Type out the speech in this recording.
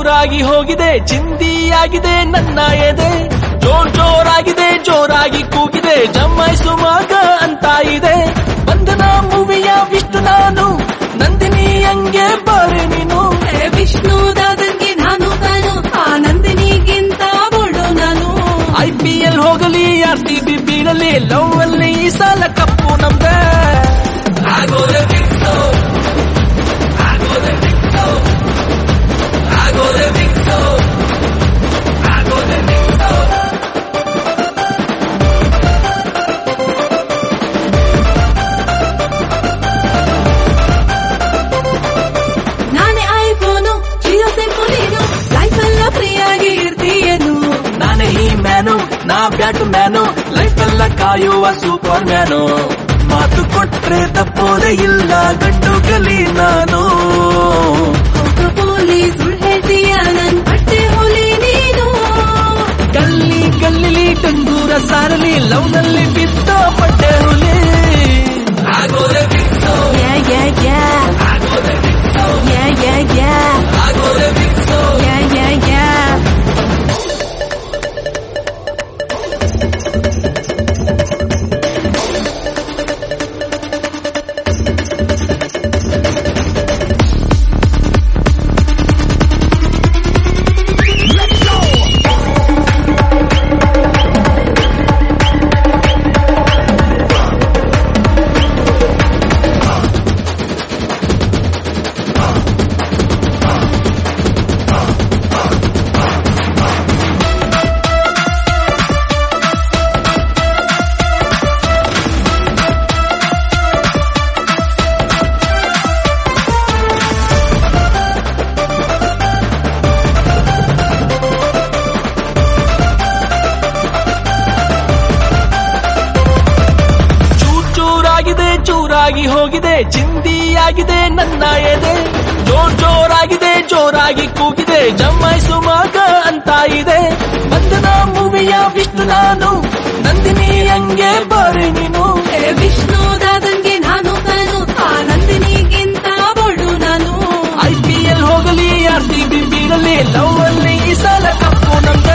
ಚೂರಾಗಿ ಹೋಗಿದೆ ಚಿಂದಿಯಾಗಿದೆ ನನ್ನ ಎದೆ ಜೋರ್ ಜೋರಾಗಿದೆ ಜೋರಾಗಿ ಕೂಗಿದೆ ಜಮಾಯಿಸು ಮಗ ಅಂತ ಇದೆ ಬಂಧನ ಮೂವಿಯ ವಿಷ್ಣು ನಾನು ನಂದಿನಿ ಹಂಗೆ ಬಾರೆ ನೀನು ಏ ವಿಷ್ಣು ದಾದನ್ಗೆ ನಾನು ತಾನು ಆ ನಂದಿನಿಗಿಂತ ಬೋಳು ನಾನು ಐ ಪಿ ಎಲ್ ಹೋಗಲಿ ಆರ್ ಸಿ ಬಿ ಬೀಳಲಿ ಲವ್ ಅಲ್ಲಿ ಈ ಸಾಲ ಕಪ್ಪು ನಮ್ದೆ ಆಗೋದೆ ಫಿಕ್ಸು. ಆಗೋದೆ ಫಿಕ್ಸು. ಆಗೋದೆ ಫಿಕ್ಸು. ಆಗೋದೆ ಫಿಕ್ಸು. ನಾನೇ ಐಫೋನು ಜಿಯೋ ಸಿಂಪು ನೀನು ಲೈಫ್ ಎಲ್ಲ ಫ್ರೀಯಾಗಿ ಇರ್ತೀಯನು ನಾನೇ ಈ ಮ್ಯಾನು ನಾ ಬ್ಯಾಟು ಮ್ಯಾನು ಲೈಫ್ ಎಲ್ಲ ಕಾಯುವ ಸೂಪರ್ ಮ್ಯಾನು ಮಾತು ಕೊಟ್ರೆ ತಪ್ಪೋದೇ ಇಲ್ಲ ಗಂಡು ಗಲಿ ನಾನು ಹೌದು ಪೋಲಿ ಸುಳ್ಳು ಹೇಳ್ತೀಯ ನನ್ ಬಟ್ಟೆ ಹೋಲಿ ನೀನು ಗಲ್ಲಿ ಗಲ್ಲಿಲಿ ಡಂಗೂರ ಸಾರಲಿ ಲವ್ನಲ್ಲಿ ಬಿದ್ದ ಪಟ್ಟೆ ಹುಲಿ ಆಗೋದೆ ಫಿಕ್ಸು Yeah, yeah, yeah. ಆಗೋದೆ ಫಿಕ್ಸು Yeah, yeah, yeah. ಆಗೋದೆ ಫಿಕ್ಸು Yeah, yeah, yeah. ಚೂರ್ ಚೂರಾಗಿದೆ ಚೂರಾಗಿ ಹೋಗಿದೆ ಚಿಂದಿಯಾಗಿದೆ ನನ್ನ ಎದೆ ಜೋರ್ ಜೋರಾಗಿದೆ ಜೋರಾಗಿ ಕೂಗಿದೆ ಜಮಾಯಿಸು ಮಗ ಅಂತ ಇದೆ ಬಂಧನ ಮೂವಿಯ ವಿಷ್ಣು ನಾನು ನಂದಿನಿ ಹಂಗೆ ಬಾರಿ ನೀನು ಏ ವಿಷ್ಣು ದಾದನ್ಗೆ ನಾನು ತಾನು ಆ ನಂದಿನಿಗಿಂತ ಬೋಳು ನಾನು ಐ ಪಿ ಎಲ್ ಹೋಗಲಿ ಆರ್ ಸಿ ಬಿ ಬೀಳಲಿ ಲವ್ ಅಲ್ಲಿ ಈ ಸಲ ಕಪ್ಪು ನಮ್ದೆ